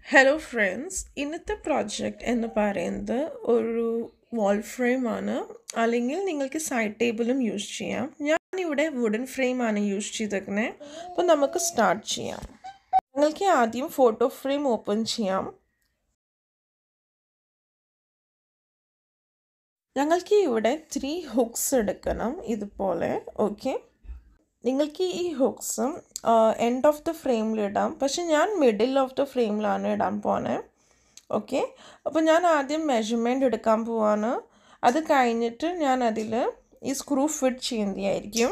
hello friends ഇന്നത്തെ project എന്ന് പറയുന്നത് ഒരു വാൾ ഫ്രെയിമാണ് അല്ലെങ്കിൽ നിങ്ങൾക്ക് സൈഡ് ടേബിളും യൂസ് ചെയ്യാം ഞാനിവിടെ വുഡൻ ഫ്രെയിമാണ് യൂസ് ചെയ്തേക്കുന്നത് അപ്പോൾ നമുക്ക് സ്റ്റാർട്ട് ചെയ്യാം നിങ്ങൾക്ക് ആദ്യം ഫോട്ടോ ഫ്രെയിം ഓപ്പൺ ചെയ്യാം ഞങ്ങൾക്ക് ഇവിടെ ത്രീ ഹുക്സ് എടുക്കണം ഇതുപോലെ ഓക്കെ നിങ്ങൾക്ക് ഈ ഹുക്സും എൻഡ് ഓഫ് ദ ഫ്രെയിമിലിടാം പക്ഷെ ഞാൻ മിഡിൽ ഓഫ് ദ ഫ്രെയിമിലാണ് ഇടാൻ പോണേ ഓക്കെ അപ്പോൾ ഞാൻ ആദ്യം മെഷർമെൻറ്റ് എടുക്കാൻ പോവാണ് അത് കഴിഞ്ഞിട്ട് ഞാൻ അതിൽ ഈ സ്ക്രൂ ഫിറ്റ് ചെയ്യുന്നതായിരിക്കും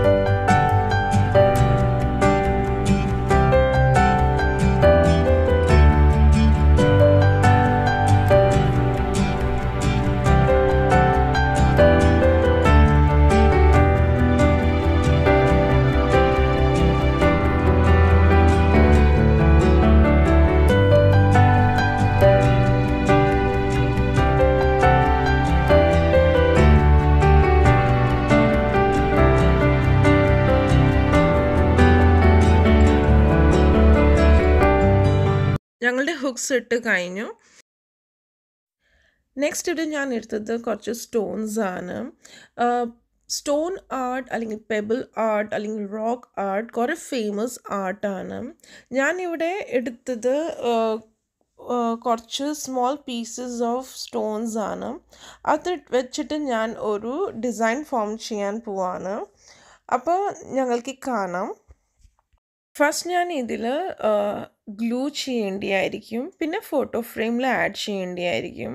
ഞങ്ങളുടെ ഹുക്സ് ഇട്ട് കഴിഞ്ഞു നെക്സ്റ്റ് ഇത് ഞാൻ എടുത്തത് കുറച്ച് സ്റ്റോൺസ് ആണ് സ്റ്റോൺ ആർട്ട് അല്ലെങ്കിൽ പെബിൾ ആർട്ട് അല്ലെങ്കിൽ റോക്ക് ആർട്ട് കുറേ ഫേമസ് ആർട്ടാണ് ഞാനിവിടെ എടുത്തത് കുറച്ച് സ്മോൾ പീസസ് ഓഫ് സ്റ്റോൺസ് ആണ് അത് വെച്ചിട്ട് ഞാൻ ഒരു ഡിസൈൻ ഫോം ചെയ്യാൻ പോവാണ് അപ്പോൾ ഞങ്ങൾക്ക് കാണാം ഫസ്റ്റ് ഞാൻ ഇതിൽ ഗ്ലൂ ചെയ്യേണ്ടിയായിരിക്കും പിന്നെ ഫോട്ടോ ഫ്രെയിമിൽ ആഡ് ചെയ്യേണ്ടിയായിരിക്കും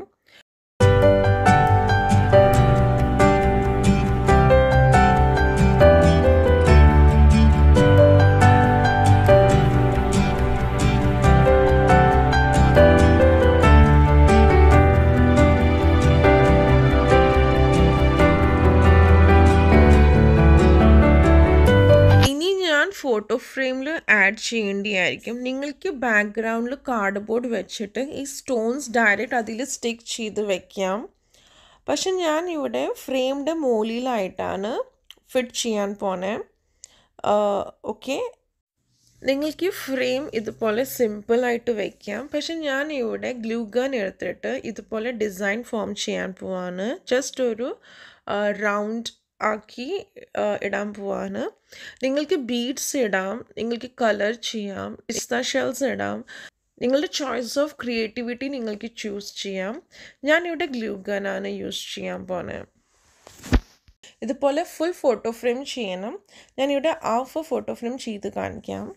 ഫോട്ടോ ഫ്രെയിമിൽ ആഡ് ചെയ്യേണ്ടിയായിരിക്കും നിങ്ങൾക്ക് ബാക്ക്ഗ്രൗണ്ടിൽ കാർഡ് ബോർഡ് വെച്ചിട്ട് ഈ സ്റ്റോൺസ് ഡയറക്റ്റ് അതിൽ സ്റ്റിക്ക് ചെയ്ത് വെക്കാം പക്ഷെ ഞാൻ ഇവിടെ ഫ്രെയിമിൻ്റെ മുകളിലായിട്ടാണ് ഫിറ്റ് ചെയ്യാൻ പോണേ ഓക്കെ നിങ്ങൾക്ക് ഫ്രെയിം ഇതുപോലെ സിമ്പിളായിട്ട് വെക്കാം പക്ഷെ ഞാൻ ഇവിടെ ഗ്ലൂ ഗൺ എടുത്തിട്ട് ഇതുപോലെ ഡിസൈൻ ഫോം ചെയ്യാൻ പോവാണ് ജസ്റ്റ് ഒരു റൗണ്ട് ആക്കി ഇടാൻ പോവാണ് നിങ്ങൾക്ക് ബീഡ്സ് ഇടാം നിങ്ങൾക്ക് കളർ ചെയ്യാം പിസ്ത ഷെൽസ് ഇടാം നിങ്ങളുടെ ചോയ്സ് ഓഫ് ക്രിയേറ്റിവിറ്റി നിങ്ങൾക്ക് ചൂസ് ചെയ്യാം ഞാനിവിടെ ഗ്ലൂ ഗനാണ് യൂസ് ചെയ്യാൻ പോണേ ഇതുപോലെ ഫുൾ ഫോട്ടോ ഫ്രെയിം ചെയ്യണം ഞാനിവിടെ ഹാഫ് ഫോട്ടോ ഫ്രെയിം ചെയ്ത് കാണിക്കാം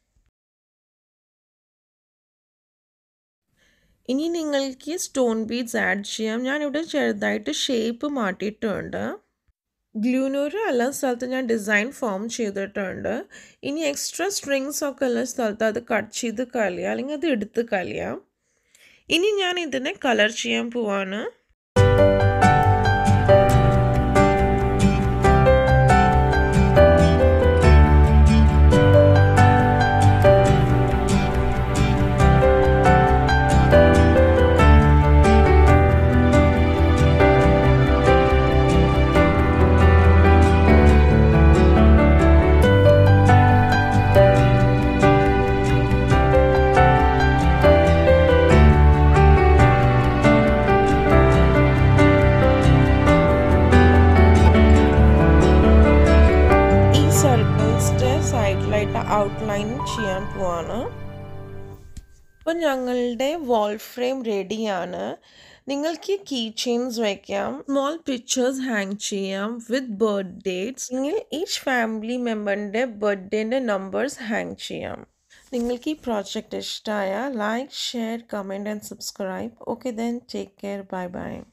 ഇനി നിങ്ങൾക്ക് സ്റ്റോൺ ബീഡ്സ് ആഡ് ചെയ്യാം ഞാനിവിടെ ചെറുതായിട്ട് ഷേപ്പ് മാറ്റിയിട്ടുണ്ട് ഗ്ലൂനൂർ എല്ലാ സ്ഥലത്തും ഞാൻ ഡിസൈൻ ഫോം ചെയ്തിട്ടുണ്ട് ഇനി എക്സ്ട്രാ സ്ട്രിങ്സ് ഒക്കെ ഉള്ള സ്ഥലത്ത് അത് കട്ട് ചെയ്ത് കളയുക അല്ലെങ്കിൽ അത് എടുത്ത് കളയാം ഇനി ഞാൻ ഇതിനെ കളർ ചെയ്യാൻ പോവാണ് സൈഡിലായിട്ട് ഔട്ട്ലൈൻ ചെയ്യാൻ പോവാണ് അപ്പോൾ ഞങ്ങളുടെ വാൾ ഫ്രെയിം റെഡിയാണ് നിങ്ങൾക്ക് കീ ചെയിൻസ് വയ്ക്കാം സ്മോൾ പിക്ചേഴ്സ് ഹാങ് ചെയ്യാം വിത്ത് ബർത്ത് ഡേറ്റ്സ് നിങ്ങൾ ഈച്ച് ഫാമിലി മെമ്പറിൻ്റെ ബർത്ത്ഡേൻ്റെ നമ്പേഴ്സ് ഹാങ് ചെയ്യാം നിങ്ങൾക്ക് ഈ പ്രോജക്റ്റ് ഇഷ്ടമായ like share comment and subscribe okay then take care bye by